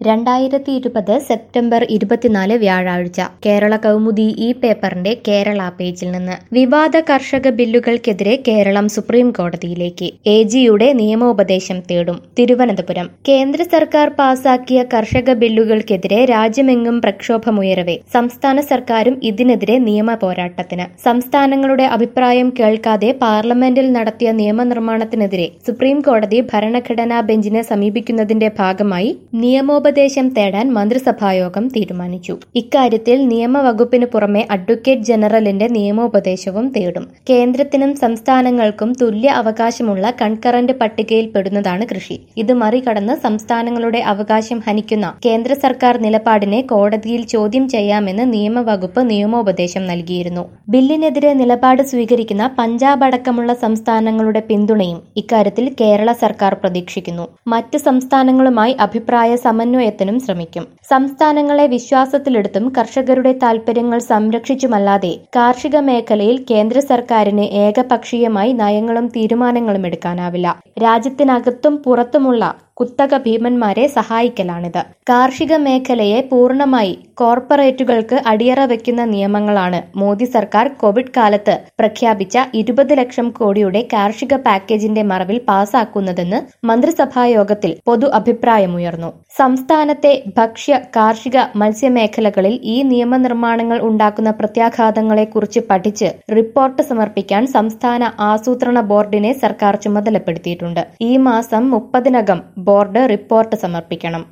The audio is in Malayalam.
രണ്ടായിരത്തി ഇരുപത് സെപ്റ്റംബർ ഇരുപത്തിനാല് വ്യാഴാഴ്ച കേരള കൗമുദി ഈ പേപ്പറിന്റെ കേരള പേജിൽ നിന്ന് വിവാദ കർഷക ബില്ലുകൾക്കെതിരെ കേരളം സുപ്രീം കോടതിയിലേക്ക് എ ജിയുടെ നിയമോപദേശം തേടും തിരുവനന്തപുരം കേന്ദ്ര സർക്കാർ പാസാക്കിയ കർഷക ബില്ലുകൾക്കെതിരെ രാജ്യമെങ്ങും പ്രക്ഷോഭമുയരവെ സംസ്ഥാന സർക്കാരും ഇതിനെതിരെ നിയമ പോരാട്ടത്തിന് സംസ്ഥാനങ്ങളുടെ അഭിപ്രായം കേൾക്കാതെ പാർലമെന്റിൽ നടത്തിയ നിയമനിർമ്മാണത്തിനെതിരെ സുപ്രീം കോടതി ഭരണഘടനാ ബെഞ്ചിനെ സമീപിക്കുന്നതിന്റെ ഭാഗമായി നിയമോപദേശം തേടാൻ മന്ത്രിസഭായോഗം തീരുമാനിച്ചു ഇക്കാര്യത്തിൽ നിയമവകുപ്പിന് പുറമെ അഡ്വക്കേറ്റ് ജനറലിന്റെ നിയമോപദേശവും തേടും കേന്ദ്രത്തിനും സംസ്ഥാനങ്ങൾക്കും തുല്യ അവകാശമുള്ള കൺകറന്റ് പട്ടികയിൽ പെടുന്നതാണ് കൃഷി ഇത് മറികടന്ന് സംസ്ഥാനങ്ങളുടെ അവകാശം ഹനിക്കുന്ന കേന്ദ്ര സർക്കാർ നിലപാടിനെ കോടതിയിൽ ചോദ്യം ചെയ്യാമെന്ന് നിയമവകുപ്പ് നിയമോപദേശം നൽകിയിരുന്നു ബില്ലിനെതിരെ നിലപാട് സ്വീകരിക്കുന്ന പഞ്ചാബ് അടക്കമുള്ള സംസ്ഥാനങ്ങളുടെ പിന്തുണയും ഇക്കാര്യത്തിൽ കേരള സർക്കാർ പ്രതീക്ഷിക്കുന്നു മറ്റ് സംസ്ഥാനങ്ങളുമായി അഭിപ്രായ സമന്വയത്തിനും ശ്രമിക്കും സംസ്ഥാനങ്ങളെ വിശ്വാസത്തിലെടുത്തും കർഷകരുടെ താൽപര്യങ്ങൾ സംരക്ഷിച്ചുമല്ലാതെ കാർഷിക മേഖലയിൽ കേന്ദ്ര സർക്കാരിന് ഏകപക്ഷീയമായി നയങ്ങളും തീരുമാനങ്ങളും എടുക്കാനാവില്ല രാജ്യത്തിനകത്തും പുറത്തുമുള്ള കുത്തക ഭീമന്മാരെ സഹായിക്കലാണിത് കാർഷിക മേഖലയെ പൂർണ്ണമായി കോർപ്പറേറ്റുകൾക്ക് അടിയറ വെക്കുന്ന നിയമങ്ങളാണ് മോദി സർക്കാർ കോവിഡ് കാലത്ത് പ്രഖ്യാപിച്ച ഇരുപത് ലക്ഷം കോടിയുടെ കാർഷിക പാക്കേജിന്റെ മറവിൽ പാസാക്കുന്നതെന്ന് മന്ത്രിസഭായോഗത്തിൽ പൊതു അഭിപ്രായമുയർന്നു സംസ്ഥാനത്തെ ഭക്ഷ്യ കാർഷിക മത്സ്യമേഖലകളിൽ ഈ നിയമനിർമ്മാണങ്ങൾ ഉണ്ടാക്കുന്ന പ്രത്യാഘാതങ്ങളെക്കുറിച്ച് പഠിച്ച് റിപ്പോർട്ട് സമർപ്പിക്കാൻ സംസ്ഥാന ആസൂത്രണ ബോർഡിനെ സർക്കാർ ചുമതലപ്പെടുത്തിയിട്ടുണ്ട് ഈ മാസം മുപ്പതിനകം ബോർഡ് റിപ്പോർട്ട് സമർപ്പിക്കണം